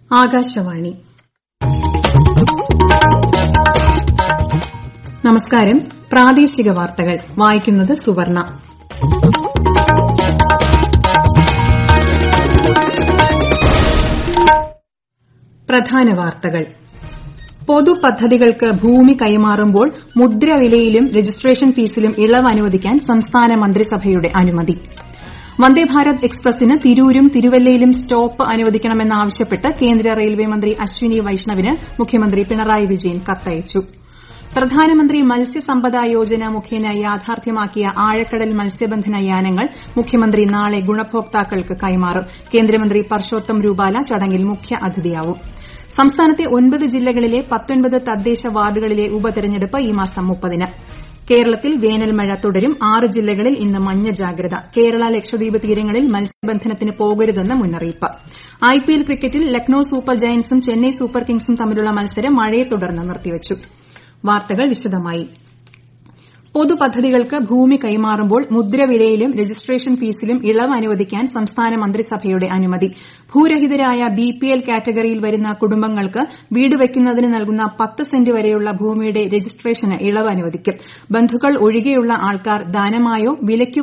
ആകാശവാണി നമസ്കാരം പ്രാദേശിക വാർത്തകൾ വായിക്കുന്നത് സുവർണ പ്രധാന വാർത്തകൾ പൊതുപദ്ധതികൾക്ക് ഭൂമി കൈമാറുമ്പോൾ മുദ്രവിലയിലും രജിസ്ട്രേഷൻ ഫീസിലും ഇളവ് അനുവദിക്കാൻ സംസ്ഥാന മന്ത്രിസഭയുടെ അനുമതി വന്ദേഭാരത് എക്സ്പ്രസിന് തിരൂരും തിരുവല്ലയിലും സ്റ്റോപ്പ് അനുവദിക്കണമെന്നാവശ്യപ്പെട്ട് കേന്ദ്ര റെയിൽവേ മന്ത്രി അശ്വിനി വൈഷ്ണവിന് മുഖ്യമന്ത്രി പിണറായി വിജയൻ കത്തയച്ചു പ്രധാനമന്ത്രി മത്സ്യസമ്പദ യോജന മുഖേന യാഥാർത്ഥ്യമാക്കിയ ആഴക്കടൽ മത്സ്യബന്ധന യാനങ്ങൾ മുഖ്യമന്ത്രി നാളെ ഗുണഭോക്താക്കൾക്ക് കൈമാറും കേന്ദ്രമന്ത്രി പർഷോത്തം രൂപാല ചടങ്ങിൽ മുഖ്യ അതിഥിയാവും സംസ്ഥാനത്തെ ഒൻപത് ജില്ലകളിലെ പത്തൊൻപത് തദ്ദേശ വാർഡുകളിലെ ഉപതെരഞ്ഞെടുപ്പ് ഈ മാസം മുപ്പതിന് കേരളത്തിൽ വേനൽമഴ തുടരും ആറ് ജില്ലകളിൽ ഇന്ന് മഞ്ഞ ജാഗ്രത കേരള ലക്ഷദ്വീപ് തീരങ്ങളിൽ മത്സ്യബന്ധനത്തിന് പോകരുതെന്ന് മുന്നറിയിപ്പ് ഐപിഎൽ ക്രിക്കറ്റിൽ ലക്നൌ സൂപ്പർ ജയന്റ്സും ചെന്നൈ സൂപ്പർ കിങ്സും തമ്മിലുള്ള മത്സരം മഴയെ തുടർന്ന് നിർത്തിവച്ചു വാർത്തകൾ വിശദമായി പൊതുപദ്ധതികൾക്ക് ഭൂമി കൈമാറുമ്പോൾ മുദ്രവിലയിലും രജിസ്ട്രേഷൻ ഫീസിലും ഇളവ് അനുവദിക്കാൻ സംസ്ഥാന മന്ത്രിസഭയുടെ അനുമതി ഭൂരഹിതരായ ബിപിഎൽ കാറ്റഗറിയിൽ വരുന്ന കുടുംബങ്ങൾക്ക് വീട് വയ്ക്കുന്നതിന് നൽകുന്ന പത്ത് സെന്റ് വരെയുള്ള ഭൂമിയുടെ രജിസ്ട്രേഷന് ഇളവ് അനുവദിക്കും ബന്ധുക്കൾ ഒഴികെയുള്ള ആൾക്കാർ ദാനമായോ വിലയ്ക്കു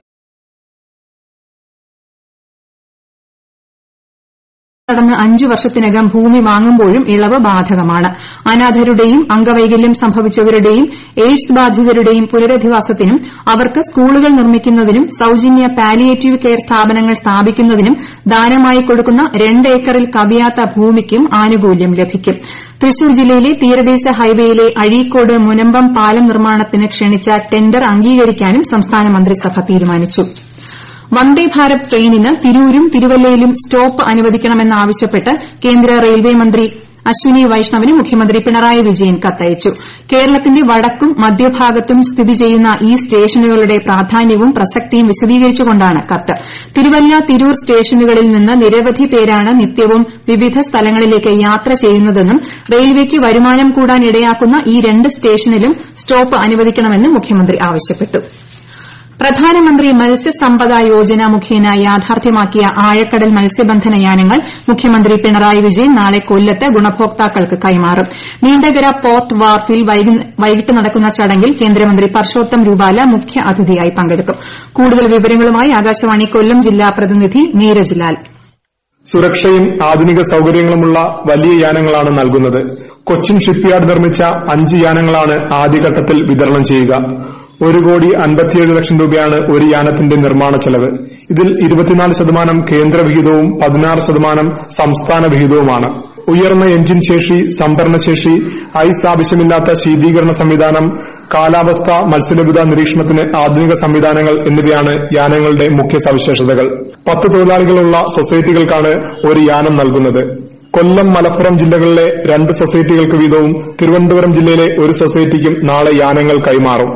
കടന്ന് അഞ്ചു വർഷത്തിനകം ഭൂമി വാങ്ങുമ്പോഴും ഇളവ് ബാധകമാണ് അനാഥരുടെയും അംഗവൈകല്യം സംഭവിച്ചവരുടെയും എയ്ഡ്സ് ബാധിതരുടെയും പുനരധിവാസത്തിനും അവർക്ക് സ്കൂളുകൾ നിർമ്മിക്കുന്നതിനും സൌജന്യ പാലിയേറ്റീവ് കെയർ സ്ഥാപനങ്ങൾ സ്ഥാപിക്കുന്നതിനും ദാനമായി കൊടുക്കുന്ന രണ്ട് ഏക്കറിൽ കവിയാത്ത ഭൂമിക്കും ആനുകൂല്യം ലഭിക്കും തൃശൂർ ജില്ലയിലെ തീരദേശ ഹൈവേയിലെ അഴീക്കോട് മുനമ്പം പാലം നിർമ്മാണത്തിന് ക്ഷണിച്ച ടെൻഡർ അംഗീകരിക്കാനും സംസ്ഥാന മന്ത്രിസഭ തീരുമാനിച്ചു വന്ദേഭാരത് ട്രെയിനിന് തിരൂരും തിരുവല്ലയിലും സ്റ്റോപ്പ് അനുവദിക്കണമെന്നാവശ്യപ്പെട്ട് കേന്ദ്ര റെയിൽവേ മന്ത്രി അശ്വിനി വൈഷ്ണവിന് മുഖ്യമന്ത്രി പിണറായി വിജയൻ കത്തയച്ചു കേരളത്തിന്റെ വടക്കും മധ്യഭാഗത്തും സ്ഥിതി ചെയ്യുന്ന ഈ സ്റ്റേഷനുകളുടെ പ്രാധാന്യവും പ്രസക്തിയും വിശദീകരിച്ചുകൊണ്ടാണ് കത്ത് തിരുവല്ല തിരൂർ സ്റ്റേഷനുകളിൽ നിന്ന് നിരവധി പേരാണ് നിത്യവും വിവിധ സ്ഥലങ്ങളിലേക്ക് യാത്ര ചെയ്യുന്നതെന്നും റെയിൽവേക്ക് വരുമാനം കൂടാൻ ഇടയാക്കുന്ന ഈ രണ്ട് സ്റ്റേഷനിലും സ്റ്റോപ്പ് അനുവദിക്കണമെന്നും മുഖ്യമന്ത്രി ആവശ്യപ്പെട്ടു പ്രധാനമന്ത്രി മത്സ്യസമ്പദ യോജന മുഖേന യാഥാർത്ഥ്യമാക്കിയ ആഴക്കടൽ മത്സ്യബന്ധന യാനങ്ങൾ മുഖ്യമന്ത്രി പിണറായി വിജയൻ നാളെ കൊല്ലത്ത് ഗുണഭോക്താക്കൾക്ക് കൈമാറും നീണ്ടകര പോർട്ട് വാർഫിൽ വൈകിട്ട് നടക്കുന്ന ചടങ്ങിൽ കേന്ദ്രമന്ത്രി പർഷോത്തം രൂപാല മുഖ്യ അതിഥിയായി പങ്കെടുക്കും കൂടുതൽ വിവരങ്ങളുമായി ആകാശവാണി കൊല്ലം ജില്ലാ പ്രതിനിധി നീരജ് ലാൽ സുരക്ഷയും ആധുനിക സൌകര്യങ്ങളുമുള്ള വലിയ യാനങ്ങളാണ് നൽകുന്നത് കൊച്ചിൻ ഷിപ്പ്യാർഡ് നിർമ്മിച്ച അഞ്ച് യാനങ്ങളാണ് ആദ്യഘട്ടത്തിൽ വിതരണം ചെയ്യുക ഒരു കോടി അൻപത്തിയേഴ് ലക്ഷം രൂപയാണ് ഒരു യാനത്തിന്റെ നിർമ്മാണ ചെലവ് ഇതിൽ ഇരുപത്തിനാല് ശതമാനം കേന്ദ്ര വിഹിതവും പതിനാറ് ശതമാനം സംസ്ഥാന വിഹിതവുമാണ് ഉയർന്ന എഞ്ചിൻ ശേഷി സംഭരണശേഷി ഐസ് ആവശ്യമില്ലാത്ത ശീതീകരണ സംവിധാനം കാലാവസ്ഥ മത്സ്യലഭ്യത നിരീക്ഷണത്തിന് ആധുനിക സംവിധാനങ്ങൾ എന്നിവയാണ് യാനങ്ങളുടെ മുഖ്യ സവിശേഷതകൾ പത്ത് തൊഴിലാളികളുള്ള സൊസൈറ്റികൾക്കാണ് ഒരു യാനം നൽകുന്നത് കൊല്ലം മലപ്പുറം ജില്ലകളിലെ രണ്ട് സൊസൈറ്റികൾക്ക് വീതവും തിരുവനന്തപുരം ജില്ലയിലെ ഒരു സൊസൈറ്റിക്കും നാളെ യാനങ്ങൾ കൈമാറും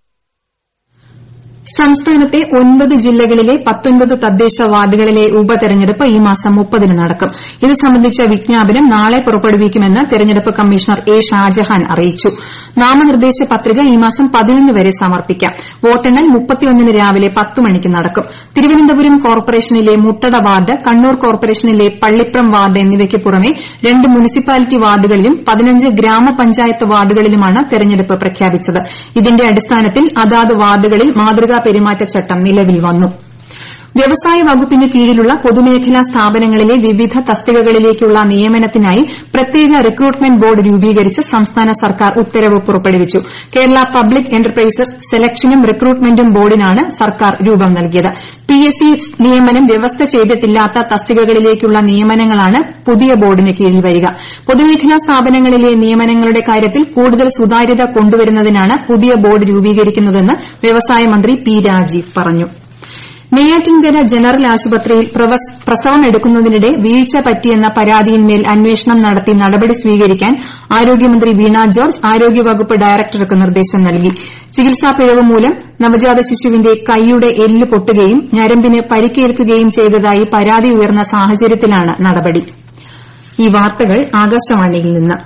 സംസ്ഥാനത്തെ ഒൻപത് ജില്ലകളിലെ പത്തൊൻപത് തദ്ദേശ വാർഡുകളിലെ ഉപതെരഞ്ഞെടുപ്പ് ഈ മാസം മുപ്പതിന് നടക്കും ഇത് സംബന്ധിച്ച വിജ്ഞാപനം നാളെ പുറപ്പെടുവിക്കുമെന്ന് തെരഞ്ഞെടുപ്പ് കമ്മീഷണർ എ ഷാജഹാൻ അറിയിച്ചു നാമനിർദ്ദേശ പത്രിക ഈ മാസം പതിനൊന്ന് വരെ സമർപ്പിക്കാം വോട്ടെണ്ണൽ മുപ്പത്തിയൊന്നിന് രാവിലെ പത്ത് മണിക്ക് നടക്കും തിരുവനന്തപുരം കോർപ്പറേഷനിലെ മുട്ടട വാർഡ് കണ്ണൂർ കോർപ്പറേഷനിലെ പള്ളിപ്രം വാർഡ് എന്നിവയ്ക്ക് പുറമെ രണ്ട് മുനിസിപ്പാലിറ്റി വാർഡുകളിലും പതിനഞ്ച് ഗ്രാമപഞ്ചായത്ത് വാർഡുകളിലുമാണ് തെരഞ്ഞെടുപ്പ് പ്രഖ്യാപിച്ചത് ഇതിന്റെ അടിസ്ഥാനത്തിൽ അതാത് വാർഡുകളിൽ മാതൃകാ പെരുമാറ്റച്ചട്ടം നിലവിൽ വന്നു വ്യവസായ വകുപ്പിന് കീഴിലുള്ള പൊതുമേഖലാ സ്ഥാപനങ്ങളിലെ വിവിധ തസ്തികകളിലേക്കുള്ള നിയമനത്തിനായി പ്രത്യേക റിക്രൂട്ട്മെന്റ് ബോർഡ് രൂപീകരിച്ച് സംസ്ഥാന സർക്കാർ ഉത്തരവ് പുറപ്പെടുവിച്ചു കേരള പബ്ലിക് എന്റർപ്രൈസസ് സെലക്ഷനും റിക്രൂട്ട്മെന്റും ബോർഡിനാണ് സർക്കാർ രൂപം നൽകിയത് പിഎസ്സി നിയമനം വ്യവസ്ഥ ചെയ്തിട്ടില്ലാത്ത തസ്തികകളിലേക്കുള്ള നിയമനങ്ങളാണ് പുതിയ ബോർഡിന് കീഴിൽ വരിക പൊതുമേഖലാ സ്ഥാപനങ്ങളിലെ നിയമനങ്ങളുടെ കാര്യത്തിൽ കൂടുതൽ സുതാര്യത കൊണ്ടുവരുന്നതിനാണ് പുതിയ ബോർഡ് രൂപീകരിക്കുന്നതെന്ന് വ്യവസായ മന്ത്രി പി രാജീവ് പറഞ്ഞു നെയ്യാറ്റിൻകര ജനറൽ ആശുപത്രിയിൽ പ്രസവമെടുക്കുന്നതിനിടെ വീഴ്ച പറ്റിയെന്ന പരാതിയിന്മേൽ അന്വേഷണം നടത്തി നടപടി സ്വീകരിക്കാൻ ആരോഗ്യമന്ത്രി വീണ ജോർജ് ആരോഗ്യവകുപ്പ് ഡയറക്ടർക്ക് നിർദ്ദേശം നൽകി ചികിത്സാ പിഴവ് മൂലം നവജാത ശിശുവിന്റെ കൈയുടെ എല്ല് പൊട്ടുകയും ഞരമ്പിന് പരിക്കേൽക്കുകയും ചെയ്തതായി പരാതി ഉയർന്ന സാഹചര്യത്തിലാണ് നടപടി ഈ വാർത്തകൾ ആകാശവാണിയിൽ നിന്ന്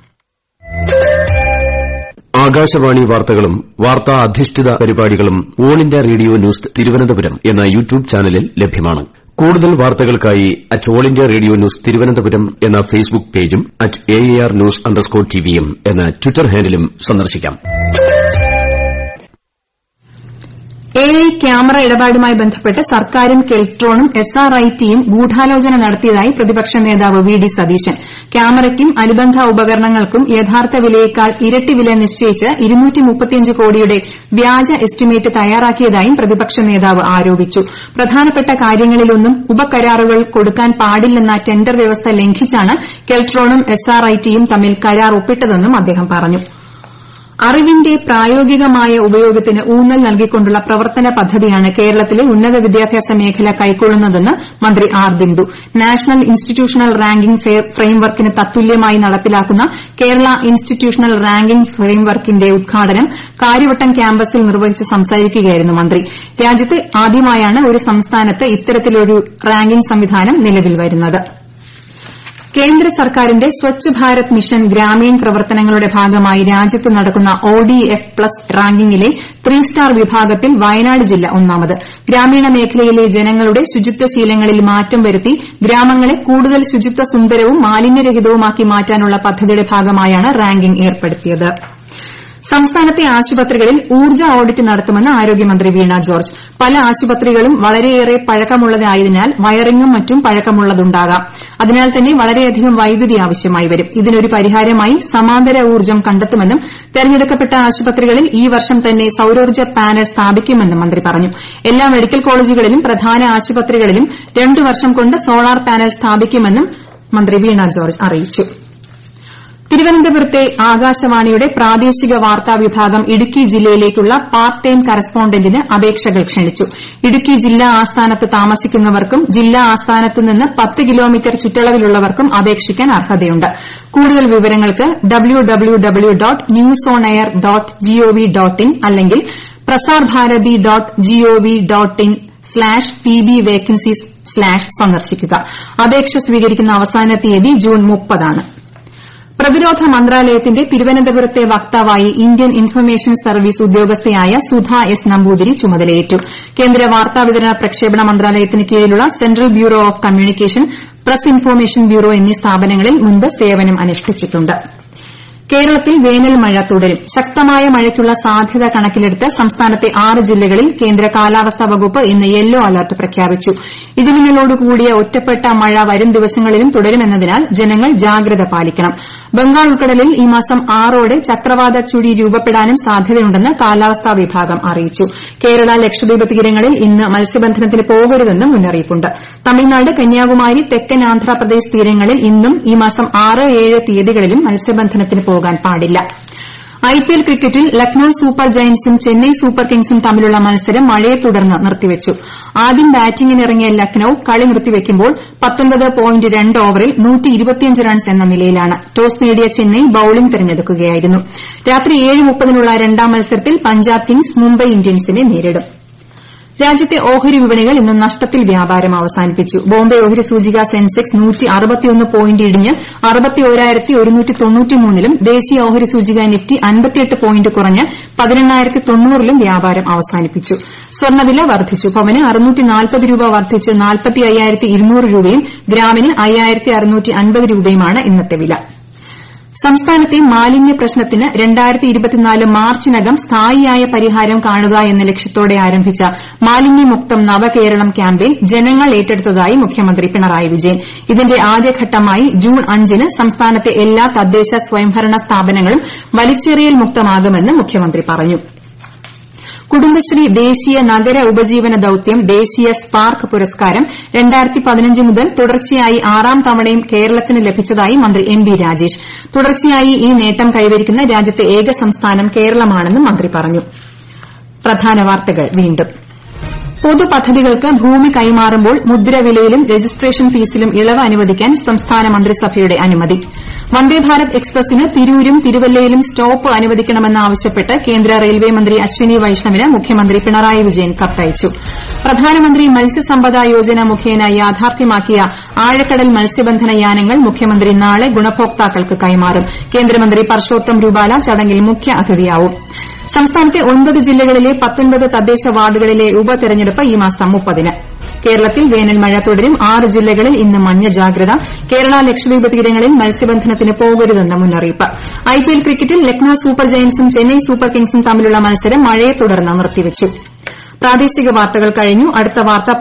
ആകാശവാണി വാർത്തകളും വാർത്താ അധിഷ്ഠിത പരിപാടികളും all India radio news Thiruvananthapuram എന്ന യൂട്യൂബ് ചാനലിൽ ലഭ്യമാണ് കൂടുതൽ വാർത്തകൾക്കായി at all India radio news Thiruvananthapuram എന്ന ഫേസ്ബുക്ക് പേജും at A R news underscore ടിവിയും എന്ന ട്വിറ്റർ ഹാൻഡിലും സന്ദർശിക്കാം എ ഐ ക്യാമറ ഇടപാടുമായി ബന്ധപ്പെട്ട് സർക്കാരും കെൽട്രോണും എസ് ആർ ഐ ടിയും ഗൂഢാലോചന നടത്തിയതായി പ്രതിപക്ഷ നേതാവ് വി ഡി സതീശൻ ക്യാമറയ്ക്കും അനുബന്ധ ഉപകരണങ്ങൾക്കും യഥാർത്ഥ വിലയേക്കാൾ ഇരട്ടി വില നിശ്ചയിച്ച് കോടിയുടെ വ്യാജ എസ്റ്റിമേറ്റ് തയ്യാറാക്കിയതായും പ്രതിപക്ഷ നേതാവ് ആരോപിച്ചു പ്രധാനപ്പെട്ട കാര്യങ്ങളിലൊന്നും ഉപകരാറുകൾ കൊടുക്കാൻ പാടില്ലെന്ന ടെൻഡർ വ്യവസ്ഥ ലംഘിച്ചാണ് കെൽട്രോണും എസ് ആർ ഐ ടിയും തമ്മിൽ കരാർ ഒപ്പിട്ടതെന്നും അദ്ദേഹം പറഞ്ഞു അറിവിന്റെ പ്രായോഗികമായ ഉപയോഗത്തിന് ഊന്നൽ നൽകിക്കൊണ്ടുള്ള പ്രവർത്തന പദ്ധതിയാണ് കേരളത്തിലെ ഉന്നത വിദ്യാഭ്യാസ മേഖല കൈക്കൊള്ളുന്നതെന്ന് മന്ത്രി R Bindu national institutional ranking ഫ്രെയിംവർക്കിന് തത്തുല്യമായി നടപ്പിലാക്കുന്ന കേരള ഇൻസ്റ്റിറ്റ്യൂഷണൽ റാങ്കിംഗ് ഫ്രെയിംവർക്കിന്റെ ഉദ്ഘാടനം കാര്യവട്ടം ക്യാമ്പസിൽ നിർവഹിച്ച് സംസാരിക്കുകയായിരുന്നു മന്ത്രി രാജ്യത്ത് ആദ്യമായാണ് ഒരു സംസ്ഥാനത്ത് ഇത്തരത്തിലൊരു റാങ്കിംഗ് സംവിധാനം നിലവിൽ വരുന്നത് കേന്ദ്ര സർക്കാരിന്റെ സ്വച്ഛ് ഭാരത് മിഷൻ ഗ്രാമീൺ പ്രവർത്തനങ്ങളുടെ ഭാഗമായി രാജ്യത്ത് നടക്കുന്ന ഒഡിഎഫ് പ്ലസ് റാങ്കിംഗിലെ ത്രീ സ്റ്റാർ വിഭാഗത്തിൽ വയനാട് ജില്ല ഒന്നാമത് ഗ്രാമീണ മേഖലയിലെ ജനങ്ങളുടെ ശുചിത്വ ശീലങ്ങളിൽ മാറ്റം വരുത്തി ഗ്രാമങ്ങളെ കൂടുതൽ ശുചിത്വ സുന്ദരവും മാലിന്യരഹിതവുമാക്കി മാറ്റാനുള്ള പദ്ധതിയുടെ ഭാഗമായാണ് റാങ്കിംഗ് ഏർപ്പെടുത്തിയത് സംസ്ഥാനത്തെ ആശുപത്രികളിൽ ഊർജ്ജ ഓഡിറ്റ് നടത്തുമെന്ന് ആരോഗ്യമന്ത്രി വീണ ജോർജ് പല ആശുപത്രികളും വളരെയേറെ പഴക്കമുള്ളതായതിനാൽ വയറിംഗും മറ്റും പഴക്കമുള്ളതുണ്ടാകാം അതിനാൽ തന്നെ വളരെയധികം വൈദ്യുതി ആവശ്യമായി വരും ഇതിനൊരു പരിഹാരമായി സമാന്തര ഊർജ്ജം കണ്ടെത്തുമെന്നും തെരഞ്ഞെടുക്കപ്പെട്ട ആശുപത്രികളിൽ ഈ വർഷം തന്നെ സൌരോർജ്ജ പാനൽ സ്ഥാപിക്കുമെന്നും മന്ത്രി പറഞ്ഞു എല്ലാ മെഡിക്കൽ കോളേജുകളിലും പ്രധാന ആശുപത്രികളിലും രണ്ടു വർഷം കൊണ്ട് സോളാർ പാനൽ സ്ഥാപിക്കുമെന്നും മന്ത്രി വീണ ജോർജ് അറിയിച്ചു തിരുവനന്തപുരത്തെ ആകാശവാണിയുടെ പ്രാദേശിക വാർത്താ വിഭാഗം ഇടുക്കി ജില്ലയിലേക്കുള്ള പാർട്ട് ടൈം കറസ്പോണ്ടന്റിന് അപേക്ഷകൾ ക്ഷണിച്ചു ഇടുക്കി ജില്ലാ ആസ്ഥാനത്ത് താമസിക്കുന്നവർക്കും ജില്ലാ ആസ്ഥാനത്ത് നിന്ന് പത്ത് കിലോമീറ്റർ ചുറ്റളവിലുള്ളവർക്കും അപേക്ഷിക്കാൻ അർഹതയുണ്ട് കൂടുതൽ വിവരങ്ങൾക്ക് W W W dot news on air dot GOV dot in അല്ലെങ്കിൽ Prasar Bharati dot GOV dot in slash P B vacancies slash സന്ദർശിക്കുക അപേക്ഷ സ്വീകരിക്കുന്ന അവസാന തീയതി ജൂൺ മുപ്പതാണ് പ്രതിരോധ മന്ത്രാലയത്തിന്റെ തിരുവനന്തപുരത്തെ വക്താവായി ഇന്ത്യൻ ഇൻഫർമേഷൻ സർവീസ് ഉദ്യോഗസ്ഥയായ സുധ എസ് നമ്പൂതിരി ചുമതലയേറ്റു കേന്ദ്ര വാർത്താവിതരണ പ്രക്ഷേപണ മന്ത്രാലയത്തിന് കീഴിലുള്ള central bureau of communication press information bureau എന്നീ സ്ഥാപനങ്ങളിൽ മുൻപ് സേവനം അനുഷ്ഠിച്ചിട്ടുണ്ട് കേരളത്തിൽ വേനൽ മഴ തുടരും ശക്തമായ മഴയ്ക്കുള്ള സാധ്യത കണക്കിലെടുത്ത് സംസ്ഥാനത്തെ ആറ് ജില്ലകളിൽ കേന്ദ്ര കാലാവസ്ഥാ വകുപ്പ് ഇന്ന് യെല്ലോ അലർട്ട് പ്രഖ്യാപിച്ചു ഇടിമിന്നലോടുകൂടിയ ഒറ്റപ്പെട്ട മഴ വരും ദിവസങ്ങളിലും തുടരുമെന്നതിനാൽ ജനങ്ങൾ ജാഗ്രത പാലിക്കണം ബംഗാൾ ഉൾക്കടലിൽ ഈ മാസം ആറോടെ ചക്രവാത ചുഴി രൂപപ്പെടാനും സാധ്യതയുണ്ടെന്ന് കാലാവസ്ഥാ വിഭാഗം അറിയിച്ചു കേരള ലക്ഷദ്വീപ് തീരങ്ങളിൽ ഇന്ന് മത്സ്യബന്ധനത്തിന് പോകരുതെന്നും മുന്നറിയിപ്പുണ്ട് തമിഴ്നാട് കന്യാകുമാരി തെക്കൻ ആന്ധ്രാപ്രദേശ് തീരങ്ങളിൽ ഇന്നും ഈ മാസം ആറ് ഏഴ് തീയതികളിലും മത്സ്യബന്ധനത്തിന് പോകാൻ പാടില്ല ഐപിഎൽ ക്രിക്കറ്റിൽ ലക്നൌ സൂപ്പർ ജയന്റ്സും ചെന്നൈ സൂപ്പർ കിങ്സും തമ്മിലുള്ള മത്സരം മഴയെ തുടർന്ന് നിർത്തിവച്ചു ആദ്യം ബാറ്റിംഗിനിറങ്ങിയ ലക്നൌ കളി നിർത്തിവയ്ക്കുമ്പോൾ ഓവറിൽ റൺസ് എന്ന നിലയിലാണ് ടോസ് നേടിയ ചെന്നൈ ബൌളിംഗ് തെരഞ്ഞെടുക്കുകയായിരുന്നു രാത്രി ഏഴ് മുപ്പതിനുള്ള രണ്ടാം മത്സരത്തിൽ പഞ്ചാബ് കിങ്സ് മുംബൈ ഇന്ത്യൻസിനെ നേരിടും രാജ്യത്തെ ഓഹരി വിപണികൾ ഇന്ന് നഷ്ടത്തിൽ വ്യാപാരം അവസാനിപ്പിച്ചു ബോംബെ ഓഹരി സൂചിക സെൻസെക്സ് പോയിന്റ് ഇടിഞ്ഞ് ലും ദേശീയ ഓഹരി സൂചിക നിഫ്റ്റി പോയിന്റ് കുറഞ്ഞ് ലും വ്യാപാരം അവസാനിപ്പിച്ചു സ്വർണ്ണവില വർദ്ധിച്ചു പവന് രൂപ വർദ്ധിച്ച് രൂപയും ഗ്രാമിന് രൂപയുമാണ് ഇന്നത്തെ വില സംസ്ഥാനത്തെ മാലിന്യ പ്രശ്നത്തിന് മാർച്ചിനകം സ്ഥായിയായ പരിഹാരം കാണുക എന്ന ലക്ഷ്യത്തോടെ ആരംഭിച്ച മാലിന്യമുക്തം നവകേരളം ക്യാമ്പയിൻ ജനങ്ങൾ ഏറ്റെടുത്തതായി മുഖ്യമന്ത്രി പിണറായി വിജയൻ ഇതിന്റെ ആദ്യഘട്ടമായി ജൂൺ അഞ്ചിന് സംസ്ഥാനത്തെ എല്ലാ തദ്ദേശ സ്വയംഭരണ സ്ഥാപനങ്ങളും വലിച്ചെറിയൽ മുക്തമാകുമെന്ന് മുഖ്യമന്ത്രി പറഞ്ഞു കുടുംബശ്രീ ദേശീയ നഗര ഉപജീവന ദൌത്യം ദേശീയ സ്പാർക്ക് പുരസ്കാരം മുതൽ തുടർച്ചയായി ആറാം തവണയും കേരളത്തിന് ലഭിച്ചതായി മന്ത്രി എം ബി രാജേഷ് തുടർച്ചയായി ഈ നേട്ടം കൈവരിക്കുന്ന രാജ്യത്തെ ഏക സംസ്ഥാനം കേരളമാണെന്നും മന്ത്രി പറഞ്ഞു പൊതുപദ്ധതികൾക്ക് ഭൂമി കൈമാറുമ്പോൾ മുദ്രവിലയിലും രജിസ്ട്രേഷൻ ഫീസിലും ഇളവ് അനുവദിക്കാൻ സംസ്ഥാന മന്ത്രിസഭയുടെ അനുമതി വന്ദേഭാരത് എക്സ്പ്രസിന് തിരൂരും തിരുവല്ലയിലും സ്റ്റോപ്പ് അനുവദിക്കണമെന്നാവശ്യപ്പെട്ട് കേന്ദ്ര റെയിൽവേ മന്ത്രി അശ്വിനി വൈഷ്ണവിന് മുഖ്യമന്ത്രി പിണറായി വിജയൻ കത്തയച്ചു പ്രധാനമന്ത്രി മത്സ്യസമ്പദ യോജന മുഖേന യാഥാർത്ഥ്യമാക്കിയ ആഴക്കടൽ മത്സ്യബന്ധന യാനങ്ങൾ മുഖ്യമന്ത്രി നാളെ ഗുണഭോക്താക്കൾക്ക് കൈമാറും കേന്ദ്രമന്ത്രി പർഷോത്തം രൂപാല ചടങ്ങിൽ മുഖ്യ അതിഥിയാവും സംസ്ഥാനത്തെ ഒൻപത് ജില്ലകളിലെ പത്തൊൻപത് തദ്ദേശ വാർഡുകളിലെ ഉപതെരഞ്ഞെടുപ്പ് ഈ മാസം മുപ്പതിന് കേരളത്തിൽ വേനൽ മഴ തുടരും ആറ് ജില്ലകളിൽ ഇന്ന് മഞ്ഞ ജാഗ്രത കേരള ലക്ഷദ്വീപ് തീരങ്ങളിൽ മത്സ്യബന്ധനത്തിന് പോകരുതെന്ന് മുന്നറിയിപ്പ് ഐപിഎൽ ക്രിക്കറ്റിൽ ലക്നൌ സൂപ്പർ ജയന്റ്സും ചെന്നൈ സൂപ്പർ കിങ്സും തമ്മിലുള്ള മത്സരം മഴയെ തുടർന്ന് നിർത്തിവച്ചു പ്രാദേശിക വാർത്തകൾ കഴിഞ്ഞു അടുത്ത വാർത്താ